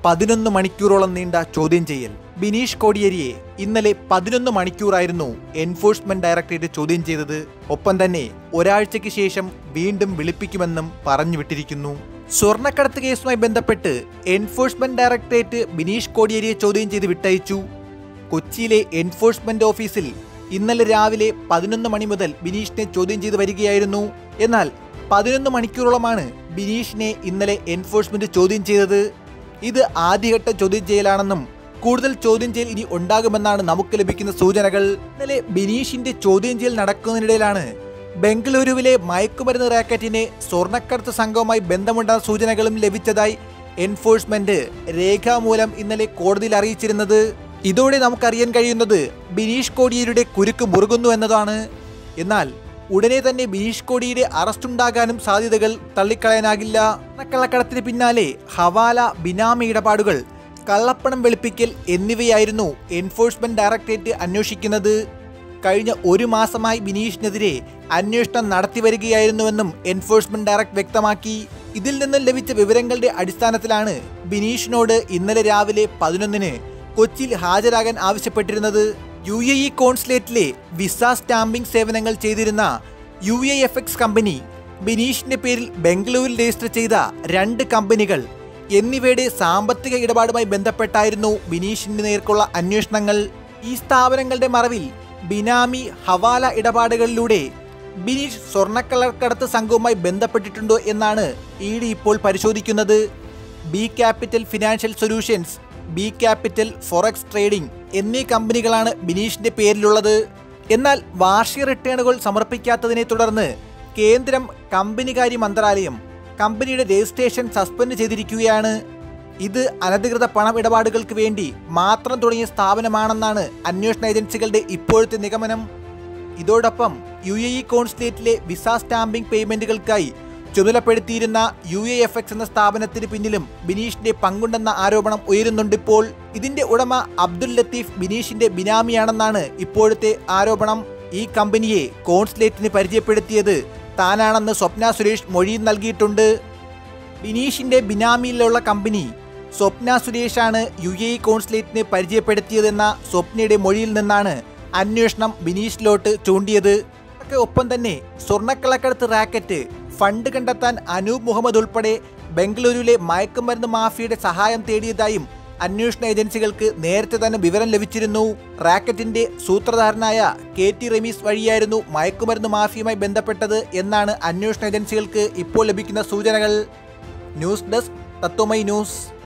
പതിനൊന്ന് മണിക്കൂറോളം നീണ്ട ചോദ്യം ചെയ്യൽ ബിനീഷ് കോടിയേരിയെ ഇന്നലെ പതിനൊന്ന് മണിക്കൂറായിരുന്നു എൻഫോഴ്സ്മെന്റ് ഡയറക്ടറേറ്റ് ചോദ്യം ചെയ്തത് ഒപ്പം തന്നെ ഒരാഴ്ചയ്ക്ക് ശേഷം വീണ്ടും വിളിപ്പിക്കുമെന്നും പറഞ്ഞു വിട്ടിരിക്കുന്നു സ്വർണ്ണക്കടത്ത് കേസുമായി ബന്ധപ്പെട്ട് എൻഫോഴ്സ്മെന്റ് ഡയറക്ടറേറ്റ് ബിനീഷ് കോടിയേരിയെ ചോദ്യം ചെയ്ത് വിട്ടയച്ചു കൊച്ചിയിലെ എൻഫോഴ്സ്മെന്റ് ഓഫീസിൽ ഇന്നലെ രാവിലെ പതിനൊന്ന് മണി മുതൽ ബിനീഷിനെ ചോദ്യം ചെയ്ത് വരികയായിരുന്നു എന്നാൽ പതിനൊന്ന് മണിക്കൂറോളമാണ് ബിനീഷിനെ ഇന്നലെ എൻഫോഴ്സ്മെന്റ് ചോദ്യം ചെയ്തത് ഇത് ആദ്യഘട്ട ചോദ്യം ചെയ്യലാണെന്നും കൂടുതൽ ചോദ്യം ചെയ്യൽ ഇനി ഉണ്ടാകുമെന്നാണ് നമുക്ക് ലഭിക്കുന്ന സൂചനകൾ ഇന്നലെ ബിനീഷിന്റെ ചോദ്യം ചെയ്യൽ നടക്കുന്നതിനിടയിലാണ് ബംഗളൂരുവിലെ മയക്കുമരുന്ന് റാക്കറ്റിന് സ്വർണ്ണക്കടത്ത് സംഘവുമായി ബന്ധമുണ്ടെന്ന സൂചനകളും ലഭിച്ചതായി എൻഫോഴ്സ്മെന്റ് രേഖാമൂലം ഇന്നലെ കോടതിയിൽ അറിയിച്ചിരുന്നത് ഇതോടെ നമുക്കറിയാൻ കഴിയുന്നത് ബിനീഷ് കോടിയേരിയുടെ കുരുക്ക് മുറുകുന്നു എന്നതാണ് എന്നാൽ ഉടനെ തന്നെ ബിനീഷ് കോടിയുടെ അറസ്റ്റ് ഉണ്ടാകാനും സാധ്യതകൾ തള്ളിക്കളയാനാകില്ല കള്ളക്കടത്തിന് പിന്നാലെ ഹവാല ബിനാമി ഇടപാടുകൾ കള്ളപ്പണം വെളുപ്പിക്കൽ എന്നിവയായിരുന്നു എൻഫോഴ്സ്മെന്റ് ഡയറക്ടറേറ്റ് അന്വേഷിക്കുന്നത് കഴിഞ്ഞ ഒരു മാസമായി ബിനീഷിനെതിരെ അന്വേഷണം നടത്തി വരികയായിരുന്നുവെന്നും എൻഫോഴ്സ്മെന്റ് ഡയറക്ടർ വ്യക്തമാക്കി ഇതിൽ നിന്ന് ലഭിച്ച വിവരങ്ങളുടെ അടിസ്ഥാനത്തിലാണ് ബിനീഷിനോട് ഇന്നലെ രാവിലെ പതിനൊന്നിന് കൊച്ചിയിൽ ഹാജരാകാൻ ആവശ്യപ്പെട്ടിരുന്നത് യു എ ഇ കോൺസുലേറ്റിലെ വിസ സ്റ്റാമ്പിംഗ് സേവനങ്ങൾ ചെയ്തിരുന്ന U A F X company ബിനീഷിന്റെ പേരിൽ ബംഗളൂരിൽ രജിസ്റ്റർ ചെയ്ത രണ്ട് കമ്പനികൾ എന്നിവയുടെ സാമ്പത്തിക ഇടപാടുമായി ബന്ധപ്പെട്ടായിരുന്നു ബിനീഷിന്റെ നേർക്കുള്ള അന്വേഷണങ്ങൾ ഈ സ്ഥാപനങ്ങളുടെ മറവിൽ ബിനാമി ഹവാല ഇടപാടുകളിലൂടെ ബിനീഷ് സ്വർണ്ണക്കള്ളക്കടത്ത് സംഘവുമായി ബന്ധപ്പെട്ടിട്ടുണ്ടോ എന്നാണ് ഇ ഡി ഇപ്പോൾ പരിശോധിക്കുന്നത് B capital financial solutions B capital forex trading എന്നീ കമ്പനികളാണ് ബിനീഷിന്റെ പേരിലുള്ളത് എന്നാൽ വാർഷിക റിട്ടേണുകൾ സമർപ്പിക്കാത്തതിനെ തുടർന്ന് കേന്ദ്രം കമ്പനികാര്യ മന്ത്രാലയം കമ്പനിയുടെ രജിസ്ട്രേഷൻ സസ്പെൻഡ് ചെയ്തിരിക്കുകയാണ് ഇത് അനധികൃത പണമിടപാടുകൾക്ക് വേണ്ടി മാത്രം തുടങ്ങിയ സ്ഥാപനമാണെന്നാണ് അന്വേഷണ ഏജൻസികളുടെ ഇപ്പോഴത്തെ നിഗമനം ഇതോടൊപ്പം യു എ ഇ കോൺസുലേറ്റിലെ വിസ സ്റ്റാമ്പിംഗ് പേയ്മെന്റുകൾക്കായി ചുമതലപ്പെടുത്തിയിരുന്ന യു എ എഫ് എക്സ് എന്ന സ്ഥാപനത്തിന് പിന്നിലും ബിനീഷിന്റെ പങ്കുണ്ടെന്ന ആരോപണം ഉയരുന്നുണ്ടിപ്പോൾ ഇതിന്റെ ഉടമ അബ്ദുൽ ലത്തീഫ് ബിനീഷിന്റെ ബിനാമിയാണെന്നാണ് ഇപ്പോഴത്തെ ആരോപണം ഈ കമ്പനിയെ കോൺസുലേറ്റിന് പരിചയപ്പെടുത്തിയത് താനാണെന്ന് സ്വപ്ന സുരേഷ് മൊഴി നൽകിയിട്ടുണ്ട് ബിനീഷിന്റെ ബിനാമിയിലുള്ള കമ്പനി സ്വപ്ന സുരേഷാണ് യു എ ഇ കോൺസുലേറ്റിന് പരിചയപ്പെടുത്തിയതെന്ന സ്വപ്നയുടെ മൊഴിയിൽ നിന്നാണ് അന്വേഷണം ബിനീഷിലോട്ട് ചൂണ്ടിയത് ഒക്കെ ഒപ്പം തന്നെ സ്വർണ്ണക്കള്ളക്കടത്ത് റാക്കറ്റ് ഫണ്ട് കണ്ടെത്താൻ അനൂപ് മുഹമ്മദ് ഉൾപ്പെടെ ബംഗളൂരുവിലെ മയക്കുമരുന്ന് മാഫിയയുടെ സഹായം തേടിയതായും അന്വേഷണ ഏജൻസികൾക്ക് നേരത്തെ തന്നെ വിവരം ലഭിച്ചിരുന്നു റാക്കറ്റിന്റെ സൂത്രധാരനായ കെ ടി റമീസ് വഴിയായിരുന്നു മയക്കുമരുന്ന് മാഫിയുമായി ബന്ധപ്പെട്ടത് എന്നാണ് അന്വേഷണ ഏജൻസികൾക്ക് ഇപ്പോൾ ലഭിക്കുന്ന സൂചനകൾ ന്യൂസ് ഡെസ്ക് തത്വമൈ ന്യൂസ്